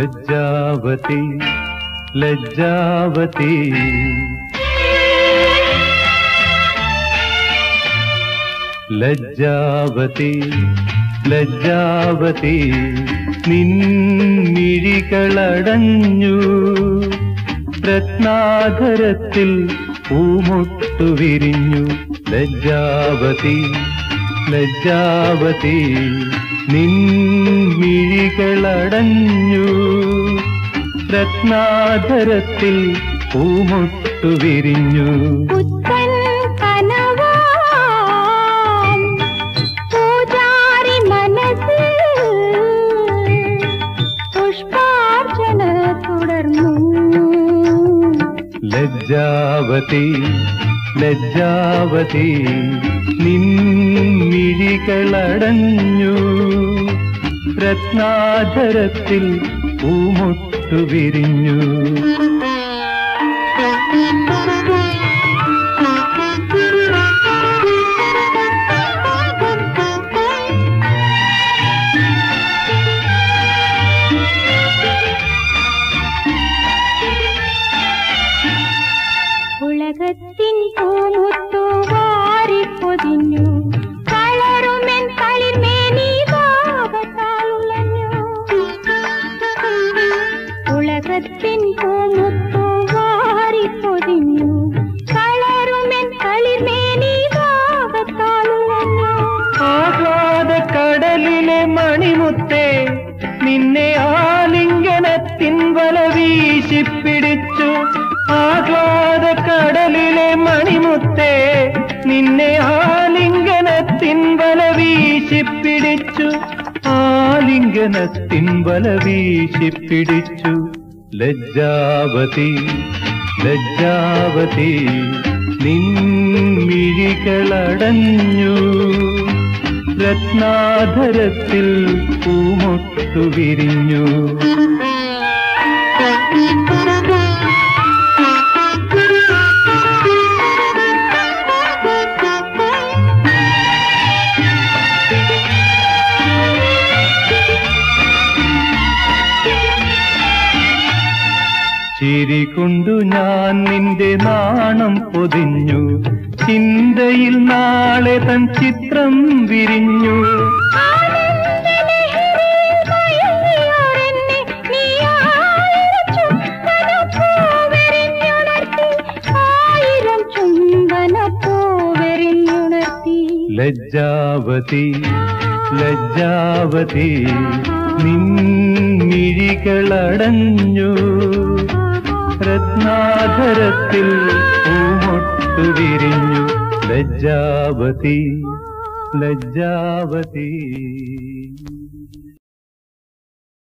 ലജ്ജാവതി ലജ്ജാവതി ലജ്ജാവതി ലജ്ജാവതി നിൻമിഴികളടഞ്ഞു രത്നാധരത്തിൽ പൂമുട്ടു വിരിഞ്ഞു ലജ്ജാവതി ലജ്ജാവതി നിൻമിഴികളടഞ്ഞു രത്നാധരത്തിൽ പൂമുട്ടു വിരിഞ്ഞു പുത്തൻ കനവാം പൂജാരി മനസ്സിൽ പുഷ്പാർച്ചന തുടർന്നു ലജ്ജാവതി ലജ്ജാവതി നിൻമിഴികളടഞ്ഞു രത്നാധരത്തിൽ പൂമുട്ടു വിരിഞ്ഞു ഉലകത്തിൻ പൂമുത്തു വാരി പൊതിഞ്ഞു കളറുമെൻ കളിർമേനി ഭാവത്താൽ ഉലഞ്ഞു ഉലകത്തിൻ പൂമുത്തു വാരി പൊതിഞ്ഞു കളറുമെൻ കളിർമേനി ഭാവത്താൽ ഉലഞ്ഞു ആഹ്ലാദ കടലിലെ മണിമുത്തേ നിന്നെ ആലിംഗനത്തിൻ വല വീശിപ്പിടിച്ചു ആഹ്ലാദ കടലിലെ മണിമുത്തേ നിന്നെ ആലിംഗനത്തിൻ വല വീശിപ്പിടിച്ചു ആലിംഗനത്തിൻ വല വീശിപ്പിടിച്ചു ലജ്ജാവതി ലജ്ജാവതി നിൻമിഴികളടഞ്ഞു രത്നാധരത്തിൽ പൂമൊട്ടു വിരിഞ്ഞു ചിരി കൊണ്ടു ഞാൻ നിന്റെ നാണം പൊതിഞ്ഞു ചിന്തയിൽ നാളെ തൻ ചിത്രം വിരിഞ്ഞു ലജ്ജാവതി ലജ്ജാവതി നിൻമിഴികളടഞ്ഞു രത്നാധരത്തിൽ പൂമൊട്ടു വിരിഞ്ഞു ലജ്ജാവതി ലജ്ജാവതി